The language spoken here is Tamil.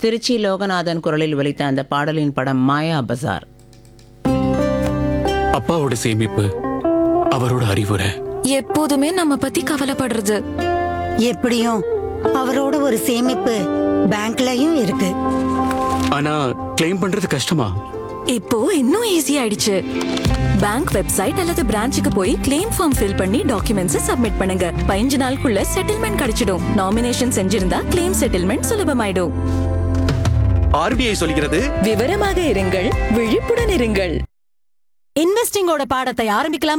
திருச்சி லோகநாதன் குரலில் ஒலித்த அந்த பாடலின் படம் மாயா பஜார் அப்பாவோட சேமிப்பு அவரோட அறிவுரை எப்போதுமே நம்ம பத்தி கவலைப்படுறது எப்படியும் அவரோட ஒரு சேமிப்பு பேங்க்லயும் இருக்கு ஆனா கிளைம் பண்றது கஷ்டமா இப்போ இன்னும் ஈஸி ஆயிடுச்சு பேங்க் வெப்சைட் அல்லது பிரான்ச்சுக்கு போய் கிளைம் ஃபார்ம் ஃபில் பண்ணி டாக்குமெண்ட்ஸ் சப்மிட் பண்ணுங்க பதினஞ்சு நாளுக்குள்ள செட்டில்மெண்ட் கிடைச்சிடும் நாமினேஷன் செஞ்சிருந்தா கிளைம் செட்டில்மெண்ட் சுலபமாயிடும் ஆர்பிஐ சொல்கிறது விவரமாக இருங்கள் விழிப்புடன் இருங்கள் இன்வெஸ்டிங்கோட பாடத்தை ஆரம்பிக்கலாம்